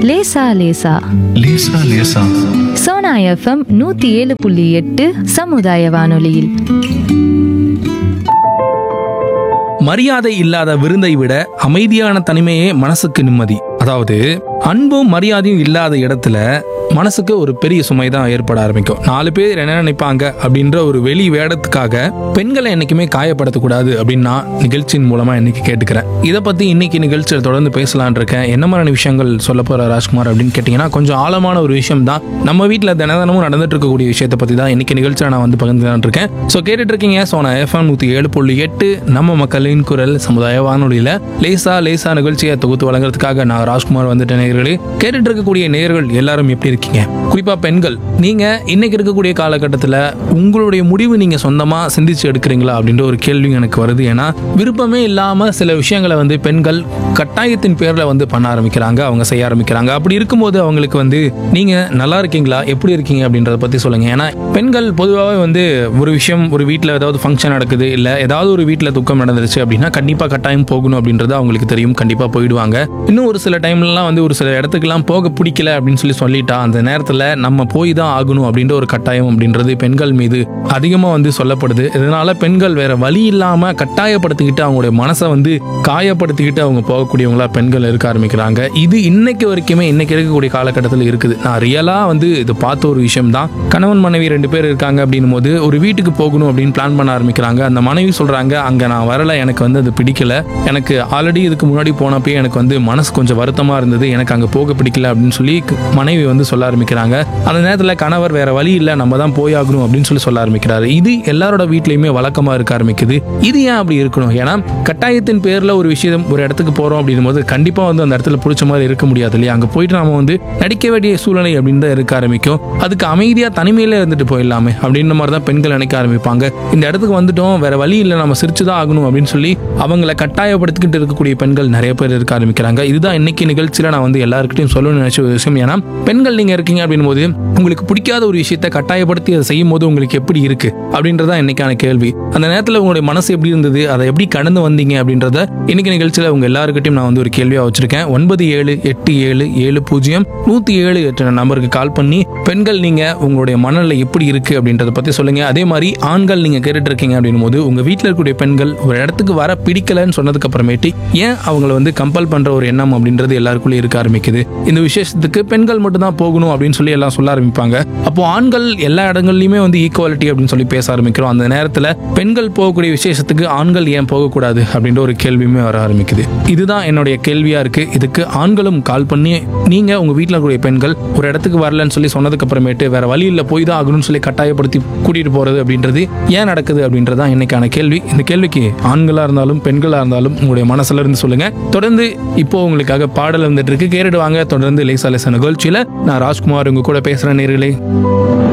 லேசா லேசா லேசா லேசா சோனா எஃப்எம் நூத்தி ஏழு புள்ளி எட்டு சமுதாய வானொலியில் மரியாதை இல்லாத விருந்தை விட அமைதியான தனிமையே மனசுக்கு நிம்மதி அதாவது அன்பும் மரியாதையும் இல்லாத இடத்துல மனசுக்கு ஒரு பெரிய சுமை தான் ஏற்பட ஆரம்பிக்கும் நாலு பேர் என்ன நினைப்பாங்க அப்படின்ற ஒரு வெளி வேடத்துக்காக பெண்களை என்னைக்குமே காயப்படுத்தக்கூடாது அப்படின்னு நான் நிகழ்ச்சியின் மூலமா இன்னைக்கு கேட்டுக்கிறேன் இதை பத்தி இன்னைக்கு நிகழ்ச்சியில் தொடர்ந்து பேசலான் இருக்கேன் என்ன மாதிரியான விஷயங்கள் சொல்ல போற ராஜ்குமார் அப்படின்னு கேட்டீங்கன்னா கொஞ்சம் ஆழமான ஒரு விஷயம் தான் நம்ம வீட்டில் தின தினமும் நடந்துட்டு இருக்கக்கூடிய விஷயத்தை பத்தி தான் இன்னைக்கு நிகழ்ச்சியில் நான் வந்து பகிர்ந்துதான் இருக்கேன் ஸோ கேட்டுட்டு இருக்கீங்க ஸோ நான் எஃப்எம் நூற்றி ஏழு புள்ளி எட்டு நம்ம மக்களின் குரல் சமுதாய வானொலியில் லேசா லேசா நிகழ்ச்சியை தொகுத்து வழங்குறதுக்காக நான் ராஜ்குமார் வந்துட்ட நேயர்களே கேட்டுட்டு இருக்கக்கூடிய நேயர்கள் எல்லாரும் எப்படி இருக்கீங்க குறிப்பா பெண்கள் நீங்க இன்னைக்கு இருக்கக்கூடிய காலகட்டத்தில் உங்களுடைய முடிவு நீங்க சொந்தமா சிந்திச்சு எடுக்கிறீங்களா அப்படின்ற ஒரு கேள்வி எனக்கு வருது ஏன்னா விருப்பமே இல்லாம சில விஷயங்களை வந்து பெண்கள் கட்டாயத்தின் பேர்ல வந்து பண்ண ஆரம்பிக்கிறாங்க அவங்க செய்ய ஆரம்பிக்கிறாங்க அப்படி இருக்கும்போது அவங்களுக்கு வந்து நீங்க நல்லா இருக்கீங்களா எப்படி இருக்கீங்க அப்படின்றத பத்தி சொல்லுங்க ஏன்னா பெண்கள் பொதுவாகவே வந்து ஒரு விஷயம் ஒரு வீட்டில் ஏதாவது ஃபங்க்ஷன் நடக்குது இல்லை ஏதாவது ஒரு வீட்டில் துக்கம் நடந்துருச்சு அப்படின்னா கண்டிப்பாக கட்டாயம் போகணும் அப்படின்றது அவங்களுக்கு தெரியும் கண்டிப்பாக போயிடுவாங்க இன்னும் ஒரு சில டைம்லலாம் வந்து ஒரு சில இடத்துக்குலாம் போக பிடிக்கல அப்படின்னு சொல்லி சொல்லிட்டா அந்த நேரத்தில் நம்ம போய் தான் ஆகணும் அப்படின்ற ஒரு கட்டாயம் அப்படின்றது பெண்கள் மீது அதிகமாக வந்து சொல்லப்படுது இதனால பெண்கள் வேற வழி இல்லாமல் கட்டாயப்படுத்திக்கிட்டு அவங்களுடைய மனசை வந்து காயப்படுத்திக்கிட்டு அவங்க போகக்கூடியவங்களா பெண்கள் இருக்க ஆரம்பிக்கிறாங்க இது இன்னைக்கு வரைக்குமே இன்னைக்கு இருக்கக்கூடிய காலகட்டத்தில் இருக்குது நான் ரியலாக வந்து இது பார்த்த ஒரு விஷயம் தான் கணவன் மனைவி ரெண்டு பேர் இருக்காங்க அப்படின்னும் போது ஒரு வீட்டுக்கு போகணும் அப்படின்னு பிளான் பண்ண ஆரம்பிக்கிறாங்க அந்த மனைவி சொல்றாங்க அங்க நான் வரல எனக்கு வந்து அது பிடிக்கல எனக்கு ஆல்ரெடி இதுக்கு முன்னாடி போனப்பயே எனக்கு வந்து மனசு கொஞ்சம் வருத்தமா இருந்தது எனக்கு அங்க போக பிடிக்கல அப்படின்னு சொல்லி க- மனைவி வந்து சொல்ல ஆரம்பிக்கிறாங்க அந்த நேரத்தில் கணவர் வேற வழி இல்லை நம்ம தான் போய் ஆகணும் அப்படின்னு சொல்லி சொல்ல ஆரம்பிக்கிறாரு இது எல்லாரோட வீட்லயுமே வழக்கமா இருக்க ஆரம்பிக்குது இது ஏன் அப்படி இருக்கணும் ஏன்னா கட்டாயத்தின் பேர்ல ஒரு விஷயம் ஒரு இடத்துக்கு போறோம் அப்படின்னும் போது கண்டிப்பா வந்து அந்த இடத்துல பிடிச்ச மாதிரி இருக்க முடியாது இல்லையா அங்க போயிட்டு நாம வந்து நடிக்க வேண்டிய சூழ்நிலை அப்படின்னு தான் இருக்க ஆரம்பிக்கும் அதுக்கு அமைதியா தனிமையில இருந்துட்டு போயிடலாமே அப்படின்ற மாதிரி தான் பெண்கள் நினைக்க ஆரம்பிப்பாங்க இந்த இடத்துக்கு வந்துட்டோம் வேற வழி இல்லை நம்ம சிரிச்சுதான் ஆகணும் அப்படின்னு சொல்லி அவங்கள கட்டாயப்படுத்திக்கிட்டு இருக்கக்கூடிய பெண்கள் நிறைய பேர் இருக்க ஆரம்பிக்கிறாங்க இதுதான் இன்னைக்கு நிகழ்ச்சியில நான் வந்து எல்லாருக்கிட்டையும் சொல்லணும்னு நினைச்ச ஒரு விஷயம் ஏன்னா பெண்கள் நீங்க இருக்கீங்க அப்படின் போது உங்களுக்கு பிடிக்காத ஒரு விஷயத்தை கட்டாயப்படுத்தி அதை செய்யும் போது உங்களுக்கு எப்படி இருக்கு அப்படின்றதான் இன்னைக்கான கேள்வி அந்த நேரத்தில் உங்களுடைய மனசு எப்படி இருந்தது அதை எப்படி கடந்து வந்தீங்க அப்படின்றத இன்னைக்கு நிகழ்ச்சியில் உங்க எல்லாருக்கிட்டையும் நான் வந்து ஒரு கேள்வியா வச்சிருக்கேன் ஒன்பது ஏழு எட்டு ஏழு ஏழு பூஜ்ஜியம் நூத்தி ஏழு எட்டு நம்பருக்கு கால் பண்ணி பெண்கள் நீங்க உங்களுடைய மனநிலை எப்படி இருக்கு அப்படின்றத பத்தி சொல்லுங்க அதே மாதிரி ஆண்கள் நீங்க கேட்டுட்டு இருக்கீங்க அப்படின்னும் போது உங்க வீட்டில் இருக்கக்கூடிய பெண்கள் ஒரு இடத்துக்கு வர பிடிக்கலன்னு சொன்னதுக்கு அப்புறமேட்டு ஏன் அவங்கள வந்து கம்பல் பண்ற ஒரு எண்ணம் அப்படின்றது எல்லாருக்குள்ளே இருக்க ஆரம்பிக்குது இந்த விசேஷத்துக்கு பெண்கள் மட்டும் தான் போகணும் அப்படின்னு சொல்லி எல்லாம் சொல்ல ஆரம்பிப்பாங்க அப்போ ஆண்கள் எல்லா இடங்கள்லையுமே வந்து ஈக்குவாலிட்டி அப்படின்னு சொல்லி பேச ஆரம்பிக்கிறோம் அந்த நேரத்தில் பெண்கள் போகக்கூடிய விசேஷத்துக்கு ஆண்கள் ஏன் போகக்கூடாது அப்படின்ற ஒரு கேள்வியுமே வர ஆரம்பிக்குது இதுதான் என்னுடைய கேள்வியா இருக்கு இதுக்கு ஆண்களும் கால் பண்ணி நீங்க உங்க வீட்டில் இருக்கக்கூடிய பெண்கள் ஒரு இடத்துக்கு வரலன்னு சொல்லி சொன்னதுக்கு அப்புறமேட்டு வேற வழி இல்லை போய் தான் ஆகணும்னு சொல்லி கட்டாயப்படுத்தி கூட்டிட்டு போறது அப்படின்றது ஏன் நடக்குது அப்படின்றதான் இன்னைக்கான கேள்வி இந்த கேள்விக்கு ஆண்களா இருந்தாலும் பெண்களா இருந்தாலும் உங்களுடைய மனசுல இருந்து சொல்லுங்க தொடர்ந்து இப்போ உங்களுக்காக பாடல் வந்துட்டு இருக்கு கேட்டுட்டு வாங்க தொடர்ந்து லேசா லேசா நிகழ்ச்சியில நான் ராஜ்குமார் உங்க கூட பேசுறேன் நேர்களே